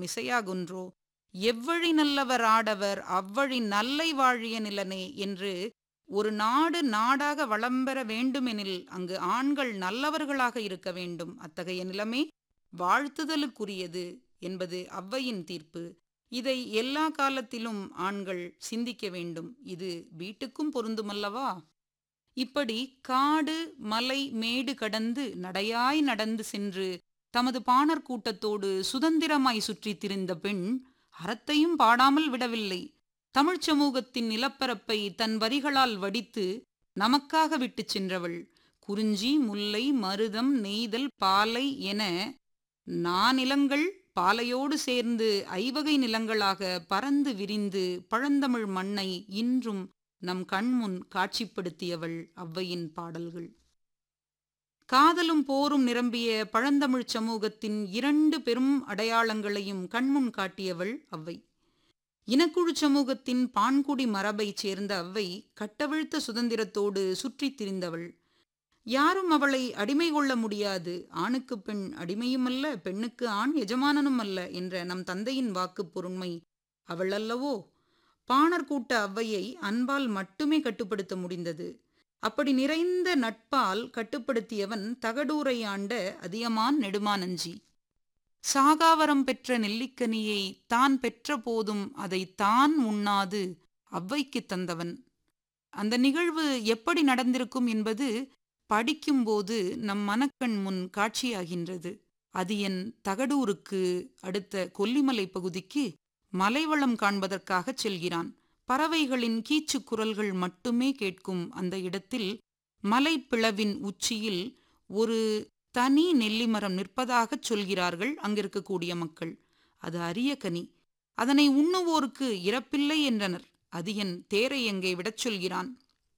மிசையாகுன்றோ எவ்வழி நல்லவர் ஆடவர் அவ்வழி நல்லை வாழிய நிலனே என்று ஒரு நாடு நாடாக வளம்பெற வேண்டுமெனில் அங்கு ஆண்கள் நல்லவர்களாக இருக்க வேண்டும் அத்தகைய நிலைமை வாழ்த்துதலுக்குரியது என்பது ஔவையின் தீர்ப்பு இதை எல்லா காலத்திலும் ஆண்கள் சிந்திக்க வேண்டும் இது வீட்டுக்கும் பொருந்துமல்லவா இப்படி காடு மலை மேடு கடந்து நடையாய் நடந்து சென்று தமது பாணர் கூட்டத்தோடு சுதந்திரமாய் சுற்றித் திரிந்த பெண் அறத்தையும் பாடாமல் விடவில்லை தமிழ்ச் சமூகத்தின் நிலப்பரப்பை தன் வரிகளால் வடித்து நமக்காக விட்டுச் சென்றவள் குறிஞ்சி முல்லை மருதம் நெய்தல் பாலை என நானிலங்கள் பாலையோடு சேர்ந்து ஐவகை நிலங்களாக பறந்து விரிந்து பழந்தமிழ் மண்ணை இன்றும் நம் கண்முன் காட்சிப்படுத்தியவள் ஔவையின் பாடல்கள் காதலும் போரும் நிரம்பிய பழந்தமிழ்ச் சமூகத்தின் இரண்டு பெரும் அடையாளங்களையும் கண்முன் காட்டியவள் ஔவை இனக்குழு சமூகத்தின் பான்குடி மரபைச் சேர்ந்த ஔவை கட்டவிழ்த்த சுதந்திரத்தோடு சுற்றித் திரிந்தவள் யாரும் அவளை அடிமை கொள்ள முடியாது ஆணுக்கு பெண் அடிமையும் அல்ல பெண்ணுக்கு ஆண் எஜமானனும் அல்ல என்ற நம் தந்தையின் வாக்கு பொருண்மை அவள் அல்லவோ பாணர் கூட்ட ஔவையை அன்பால் மட்டுமே கட்டுப்படுத்த முடிந்தது அப்படி நிறைந்த நட்பால் கட்டுப்படுத்தியவன் தகடூரை ஆண்ட அதியமான் நெடுமானஞ்சி சாகாவரம் பெற்ற நெல்லிக்கனியை தான் பெற்ற போதும் அதை தான் உண்ணாது ஔவைக்கு தந்தவன் அந்த நிகழ்வு எப்படி நடந்திருக்கும் என்பது படிக்கும்போது நம் மனக்கண் முன் காட்சியாகின்றது அது என் தகடூருக்கு அடுத்த கொல்லிமலை பகுதிக்கு மலைவளம் காண்பதற்காகச் செல்கிறான் பறவைகளின் கீச்சு குரல்கள் மட்டுமே கேட்கும் அந்த இடத்தில் மலைப்பிளவின் உச்சியில் ஒரு தனி நெல்லிமரம் நிற்பதாகச் சொல்கிறார்கள் அங்கிருக்கக்கூடிய மக்கள் அது அரிய கனி அதனை உண்ணுவோருக்கு இறப்பில்லை என்றனர் அது என் தேரை எங்கே விடச் சொல்கிறான்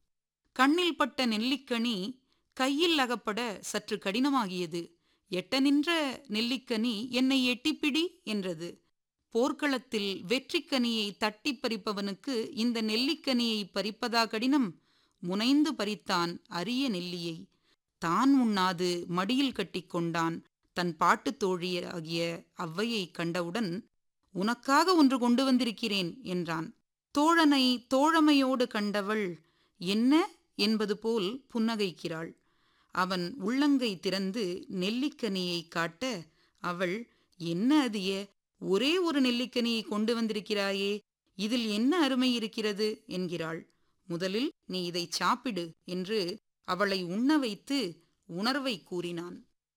கண்ணில் பட்ட நெல்லிக்கனி கையில் அகப்பட சற்று கடினமாகியது எட்ட நின்ற நெல்லிக்கனி என்னை எட்டிப்பிடி என்றது போர்க்களத்தில் வெற்றிக்கனியை தட்டி பறிப்பவனுக்கு இந்த நெல்லிக்கனியை பறிப்பதா கடினம் முனைந்து பறித்தான் அரிய நெல்லியை தான் உண்ணாது மடியில் கட்டிக்கொண்டான் தன் பாட்டுத் தோழியாகிய ஔவையை கண்டவுடன் உனக்காக ஒன்று கொண்டு வந்திருக்கிறேன் என்றான் தோழனை தோழமையோடு கண்டவள் என்ன என்பது போல் புன்னகைக்கிறாள் அவன் உள்ளங்கை திறந்து நெல்லிக்கனியை காட்ட அவள் என்ன அதிய ஒரே ஒரு நெல்லிக்கனியை கொண்டு வந்திருக்கிறாயே இதில் என்ன அருமை இருக்கிறது என்கிறாள் முதலில் நீ இதை சாப்பிடு என்று அவளை உண்ண வைத்து உணர்வை கூறினான்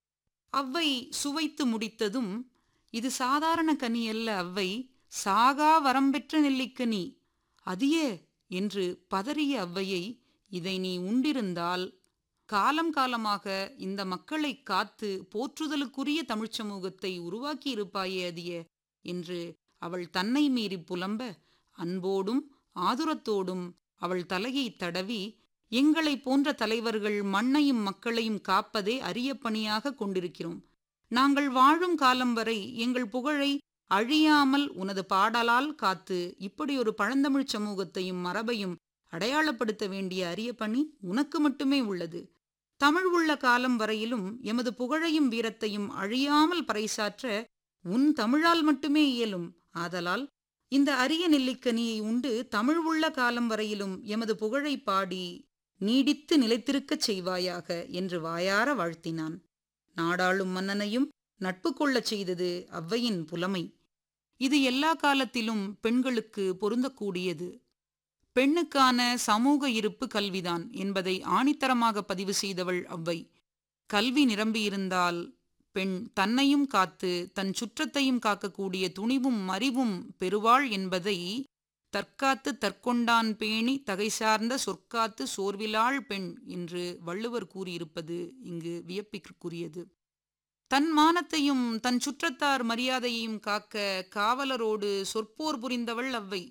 அவ்வை சுவைத்து முடித்ததும் இது சாதாரண கனி அல்ல அவ்வை சாகா வரம்பெற்ற நெல்லிக்கனி அதியே என்று பதறிய அவ்வையை இதை நீ உண்டிருந்தால் காலம் காலமாக இந்த மக்களை காத்து போற்றுதலுக்குரிய தமிழ்ச் சமூகத்தை உருவாக்கி இருப்பாயே அதிய என்று அவள் தன்னை மீறி புலம்ப அன்போடும் ஆதுரத்தோடும் அவள் தலையை தடவி எங்களை போன்ற தலைவர்கள் மண்ணையும் மக்களையும் காப்பதே அரிய பணியாக கொண்டிருக்கிறோம் நாங்கள் வாழும் காலம் வரை எங்கள் புகழை அழியாமல் உனது பாடலால் காத்து இப்படி ஒரு பழந்தமிழ் சமூகத்தையும் மரபையும் அடையாளப்படுத்த வேண்டிய அரிய பணி உனக்கு மட்டுமே உள்ளது தமிழ் உள்ள காலம் வரையிலும் எமது புகழையும் வீரத்தையும் அழியாமல் பறைசாற்ற உன் தமிழால் மட்டுமே இயலும் ஆதலால் இந்த அரிய நெல்லிக்கனியை உண்டு தமிழ் உள்ள காலம் வரையிலும் எமது புகழை பாடி நீடித்து நிலைத்திருக்கச் செய்வாயாக என்று வாயார வாழ்த்தினான் நாடாளும் மன்னனையும் நட்பு கொள்ளச் செய்தது ஔவையின் புலமை இது எல்லா காலத்திலும் பெண்களுக்கு பொருந்தக்கூடியது பெண்ணுக்கான சமூக இருப்பு கல்விதான் என்பதை ஆணித்தரமாக பதிவு செய்தவள் ஔவை கல்வி நிரம்பியிருந்தால் பெண் தன்னையும் காத்து தன் சுற்றத்தையும் காக்கக்கூடிய துணிவும் மறிவும் பெறுவாள் என்பதை தற்காத்து தற்கொண்டான் பேணி தகை சார்ந்த சொற்காத்து சோர்விலாள் பெண் என்று வள்ளுவர் கூறியிருப்பது இங்கு வியப்பிற்குரியது தன் மானத்தையும் தன் சுற்றத்தார் மரியாதையையும் காக்க காவலரோடு சொற்போர் புரிந்தவள் அவ்வை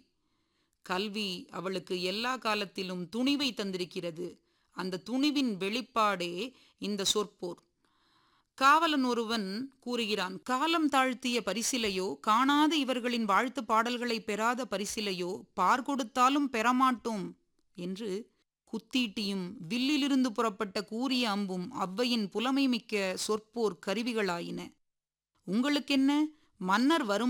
கல்வி அவளுக்கு எல்லா காலத்திலும் துணிவை தந்திருக்கிறது அந்த துணிவின் வெளிப்பாடே இந்த சொற்போர் காவலன் ஒருவன் கூறுகிறான் காலம் தாழ்த்திய பரிசிலையோ காணாத இவர்களின் வாழ்த்து பாடல்களை பெறாத பரிசிலையோ பார் கொடுத்தாலும் பெறமாட்டோம் என்று குத்தீட்டியும் வில்லிலிருந்து புறப்பட்ட கூரிய அம்பும் அவ்வையின் புலமை மிக்க சொற்போர் கருவிகளாயின உங்களுக்கென்ன மன்னர் வரும்